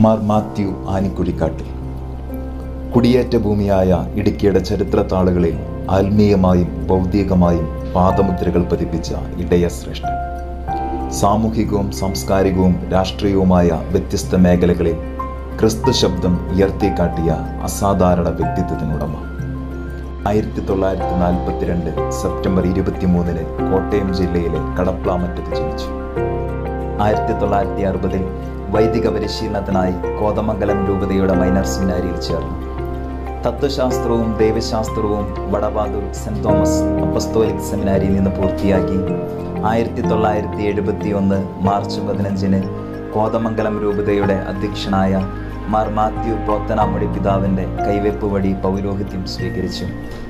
മാർ മാത്യു ആനിക്കുഴിക്കാട്ടിൽ കുടിയേറ്റ ഭൂമിയായ ഇടുക്കിയുടെ ചരിത്രത്താളുകളിൽ ആത്മീയമായും ഭൗതികമായും പാദമുദ്രകൾ പതിപ്പിച്ച ഇടയ ശ്രേഷ്ഠൻ സാമൂഹികവും സാംസ്കാരികവും രാഷ്ട്രീയവുമായ വ്യത്യസ്ത മേഖലകളിൽ ക്രിസ്തു ശബ്ദം ഉയർത്തിക്കാട്ടിയ അസാധാരണ വ്യക്തിത്വത്തിനുടമ ആയിരത്തി തൊള്ളായിരത്തി നാൽപ്പത്തിരണ്ട് സെപ്റ്റംബർ ഇരുപത്തിമൂന്നിന് കോട്ടയം ജില്ലയിലെ കടപ്ലാമറ്റത്ത് ജനിച്ചു ആയിരത്തി തൊള്ളായിരത്തി അറുപതിൽ വൈദിക പരിശീലനത്തിനായി കോതമംഗലം രൂപതയുടെ മൈനർ സെമിനാരിയിൽ ചേർന്നു തത്വശാസ്ത്രവും ദൈവശാസ്ത്രവും വടവാതൂർ സെന്റ് തോമസ് അപ്പസ്തോലിക് സെമിനാരിയിൽ നിന്ന് പൂർത്തിയാക്കി ആയിരത്തി തൊള്ളായിരത്തി എഴുപത്തി ഒന്ന് മാർച്ച് പതിനഞ്ചിന് കോതമംഗലം രൂപതയുടെ അധ്യക്ഷനായ മാർ മാത്യു പോത്തനാമൊഴി പിതാവിൻ്റെ കൈവെപ്പ് വഴി പൗരോഹിത്യം സ്വീകരിച്ചു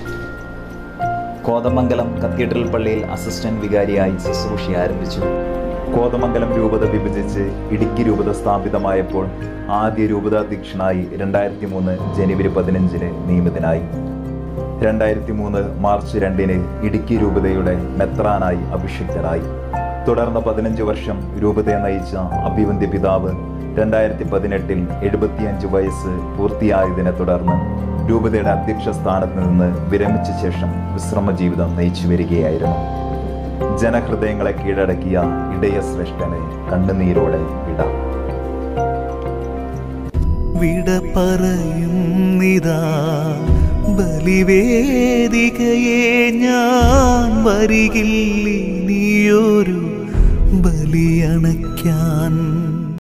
കോതമംഗലം കത്തീഡ്രൽ പള്ളിയിൽ അസിസ്റ്റന്റ് വികാരിയായി ശുശ്രൂഷ ആരംഭിച്ചു കോതമംഗലം രൂപത വിഭജിച്ച് ഇടുക്കി രൂപത സ്ഥാപിതമായപ്പോൾ ആദ്യ രൂപതാധ്യക്ഷനായി രണ്ടായിരത്തി മൂന്ന് ജനുവരി പതിനഞ്ചിന് നിയമിതനായി രണ്ടായിരത്തി മൂന്ന് മാർച്ച് രണ്ടിന് ഇടുക്കി രൂപതയുടെ മെത്രാനായി അഭിഷിക്തനായി തുടർന്ന് പതിനഞ്ച് വർഷം രൂപതയെ നയിച്ച അഭിവന്ദ്യ പിതാവ് രണ്ടായിരത്തി പതിനെട്ടിൽ എഴുപത്തിയഞ്ച് വയസ്സ് പൂർത്തിയായതിനെ തുടർന്ന് രൂപതയുടെ അധ്യക്ഷ സ്ഥാനത്ത് നിന്ന് വിരമിച്ച ശേഷം വിശ്രമ ജീവിതം നയിച്ചു വരികയായിരുന്നു ജനഹൃദയങ്ങളെ കീഴടക്കിയ ഇടയ ശ്രേഷ്ഠനെ കണ്ണുനീരോടെ വിടാം വിട പറയുന്നിതാ ബലിവേദികയെ ഞാൻ വരികില്ല നീയൊരു ബലിയണയ്ക്കാൻ